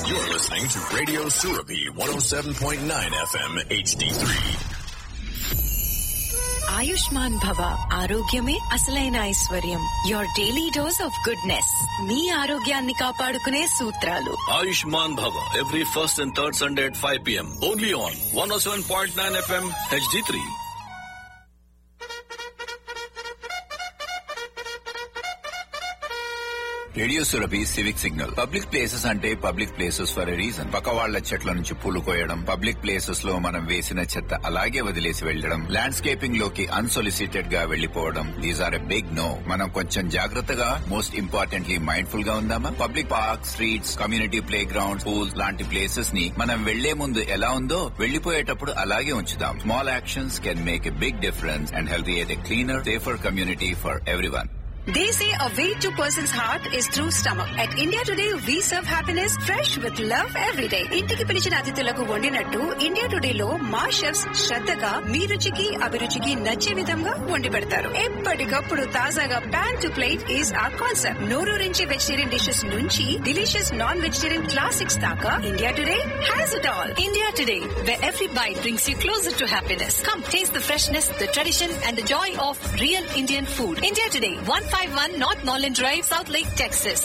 You're listening to Radio Surabi 107.9 FM HD3. Ayushman భవ ఆరోగ్యమే అసలైన ఐశ్వర్యం your daily dose of goodness మీ ఆరోగ్యాన్ని కాపాడుకునే సూత్రాలు Ayushman Bhava every first and third Sunday at 5 p.m. Only on 107.9 FM HD3. Radio Surabhi civic signal public places అంటే public places for a reason పక్క వాళ్ల చెట్ల నుంచి పూలు కోయడం పబ్లిక్ ప్లేసెస్ లో మనం వేసిన చెత్త అలాగే వదిలేసి వెళ్లడం ల్యాండ్స్కేపింగ్ లోకి అన్సొలిసిటెడ్ గా వెళ్లిపోవడం these are a big no మనం కొంచెం జాగ్రత్తగా మోస్ట్ ఇంపార్టెంట్లీ మైండ్ఫుల్ గా ఉందామా public park streets community play ground pools లాంటి ప్లేసెస్ ని మనం వెళ్లే ముందు ఎలా ఉందో వెళ్లిపోయేటప్పుడు అలాగే ఉంచుదాం small actions can make a big difference and health a cleaner safer community for everyone They say a way to person's heart is through stomach. At India Today, we serve happiness fresh with love every day. ఇంటికి పిలిచిన అతిథులకు వండినట్టు India today లో మా chefs శ్రద్ధగా మీ రుచికి అభిరుచికి నచ్చే విధంగా వండి పెడతారు ఎప్పటికప్పుడు తాజాగా pan to plate is a concept నోరూరించి వెజిటేరియన్ డిషెస్ నుంచి డిలీషియస్ నాన్ వెజిటేరియన్ క్లాసిక్స్ దాకా India Today has it all India Today where every bite brings you closer to happiness. Come taste the freshness, the tradition, and the joy of real Indian food. India Today, 151 North Norland Drive, South Lake, Texas.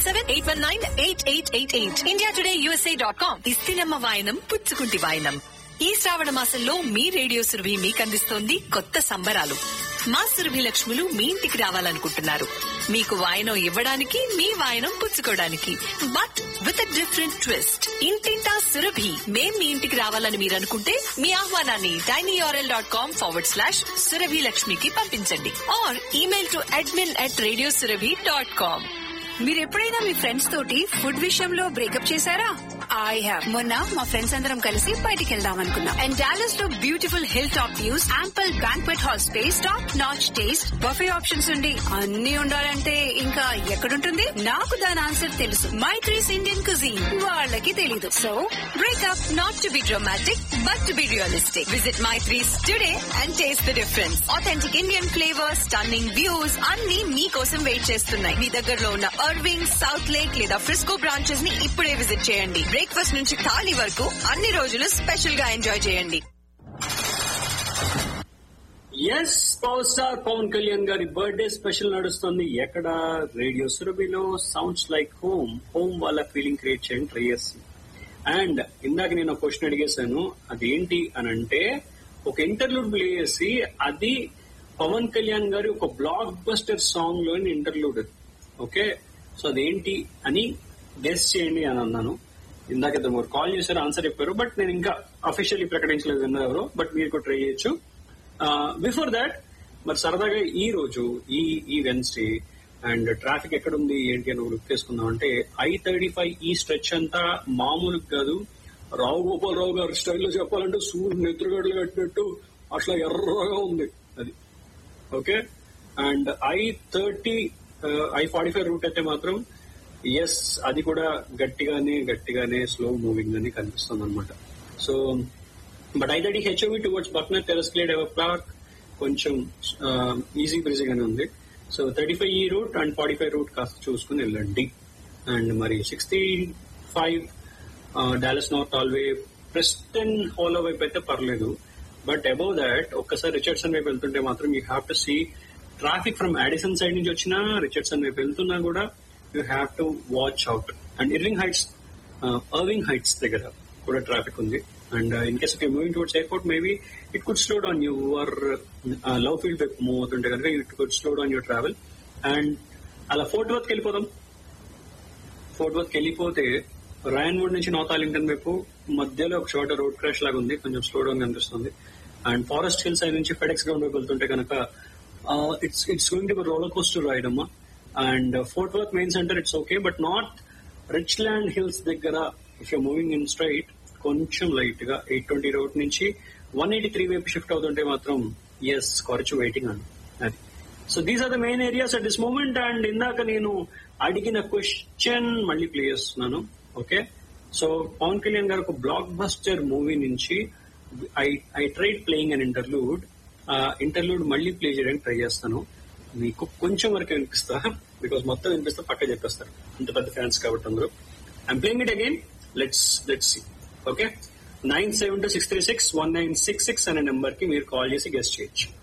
817-819-8888. IndiaTodayUSA.com. ఇస్తినమ్మ వాయనం పుచ్చుకుంటి వాయనం ఈ శ్రావణ మాసంలో మీ radio Surabhi మీకు అందిస్తోంది కొత్త సంబరాలు మా సురభి లక్ష్ములు మీ ఇంటికి రావాలనుకుంటున్నారు మీకు వాయనం ఇవ్వడానికి మీ వాయనం పుచ్చుకోవడానికి బట్ విత్ డిఫరెంట్ ట్విస్ట్ ఇంటింటా సురభి మేం మీ ఇంటికి రావాలని మీరు అనుకుంటే మీ ఆహ్వానాన్ని tinyurl dot com forward slash Surabhi లక్ష్మికి పంపించండి or email to admin at radio Surabhi dot com మీరు ఎప్పుడైనా మీ ఫ్రెండ్స్ తోటి ఫుడ్ విషయంలో బ్రేకప్ చేశారా ఐ హావ్ మొన్న మా ఫ్రెండ్స్ అందరం కలిసి బయటికి వెళ్దాం అనుకున్నాం అండ్ డాలస్ లో beautiful hill top views ample banquet hall space top notch taste buffet options ఉండి అన్ని ఉండాలంటే ఇంకా ఎక్కడుంటుంది నాకు దాని ఆన్సర్ తెలుసు మై ట్రీస్ ఇండియన్ కుజీన్ వాళ్ళకి తెలీదు so breakup not to be dramatic but to be realistic visit Mythri's today and taste the difference authentic Indian flavours stunning views అన్ని మీకోసం వెయిట్ చేస్తున్నాయి మీ దగ్గరలో ఉన్న అర్వింగ్ సౌత్ లేక్ లేదా ఫ్రిస్కో బ్రాంచెస్ ని ఇప్పుడే విజిట్ చేయండి బ్రేక్ఫాస్ట్ నుంచి ఖాళీ వరకు అన్ని రోజులు స్పెషల్ గా ఎంజాయ్ చేయండి yes power star Pawan Kalyan గారి బర్త్డే స్పెషల్ నడుస్తుంది ఎక్కడ రేడియో సురభిలో సౌండ్స్ లైక్ హోమ్ హోమ్ వాళ్ళ ఫీలింగ్ క్రియేట్ చేయండి ట్రై చేస్తుంది అండ్ ఇందాక నేను ఒక క్వశ్చన్ అడిగేశాను అదేంటి అని అంటే ఒక ఇంటర్లూడ్ ప్లే చేసి అది పవన్ కళ్యాణ్ గారి ఒక బ్లాక్ బస్టర్ సాంగ్ లోని ఇంటర్లూడ్ ఓకే సో అదేంటి అని గెస్ చేయండి అని అన్నాను ఇందాక ఇద్దరు మూడు కాల్ చేశారు ఆన్సర్ చెప్పారు బట్ నేను ఇంకా అఫీషియల్లీ ప్రకటించలేదు విన్నారు ఎవరు బట్ మీరు కూడా ట్రై చేయొచ్చు బిఫోర్ దాట్ మరి సరదాగా ఈ రోజు ఈ ఈ వెన్స్డే అండ్ ట్రాఫిక్ ఎక్కడ ఉంది ఏంటి అని గుర్తు చేసుకుందాం అంటే ఐ థర్టీ ఫైవ్ ఈ స్ట్రెచ్ అంతా మామూలు కాదు రావు గోపాలరావు గారి స్టైల్లో చెప్పాలంటే సూర్యుడు నెత్తురుగడ్డలు కట్టినట్టు అట్లా ఎర్రగా ఉంది అది okay and I thirty I forty five route అయితే మాత్రం ఎస్ అది కూడా గట్టిగానే గట్టిగానే స్లో మూవింగ్ అని కనిపిస్తుంది అనమాట so but I thirty HOV towards Buckner టెరస్క్లేడ్ ఎవర్ పార్క్ కొంచెం ఈజీ బ్రీజీగానే ఉంది సో థర్టీ ఫైవ్ ఈ route and forty five route కాస్త చూసుకుని వెళ్ళండి అండ్ మరి sixty five Dallas North tollway Preston Hollow వైపు అయితే పర్లేదు బట్ అబౌవ్ దాట్ ఒక్కసారి రిచర్డ్సన్ వైపు వెళ్తుంటే మాత్రం you have to see traffic from Addison side నుంచి వచ్చినా రిచర్డ్సన్ వైపు వెళ్తున్నా కూడా you have to watch out and Irving Heights Irving Heights దగ్గర కూడా ట్రాఫిక్ ఉంది and in case you moving towards airport maybe it could slow down your Love Field వైపు move అవుతుంటే కనుక it could slow down your travel and అలా Fort వర్త్కి వెళ్ళిపోదాం Fort వర్త్కి వెళ్ళిపోతే రాయన్వుడ్ నుంచి నార్త్ ఆర్లింగ్టన్ వైపు మధ్యలో ఒక చోట రోడ్ క్రాష్ లాగా ఉంది కొంచెం స్లో డౌన్ కనిపిస్తుంది అండ్ ఫారెస్ట్ హిల్ సైడ్ నుంచి ఫెడెక్స్ గ్రౌండ్ వైపు వెళ్తుంటే కనుక it's it's going to roller coaster ride అమ్మా and Fort Worth main centre it's okay but not Richland Hills దగ్గర if you moving in straight కొంచెం light గా eight twenty road నుంచి one eighty three వైపు shift అవుతుంటే మాత్రం ఎస్ ఖర్చు వెయిటింగ్ అండి అది so these are the main areas at this moment and ఇందాక నేను అడిగిన క్వశ్చన్ మళ్ళీ ప్లే చేస్తున్నాను ఓకే సో పవన్ కళ్యాణ్ గారు ఒక బ్లాక్ బస్టర్ మూవీ నుంచి I I tried playing an interlude interlude మళ్ళీ ప్లే చేయడానికి ట్రై చేస్తాను మీకు కొంచెం వరకు వినిపిస్తా బికాస్ మొత్తం వినిపిస్తే పక్క చెప్పేస్తారు ఇంత పెద్ద ఫ్యాన్స్ కాబట్టి అందరూ I'm playing it again let's let's see okay nine seven two six three six one nine six six అనే నెంబర్ కి మీరు కాల్ చేసి గెస్ట్ చేయొచ్చు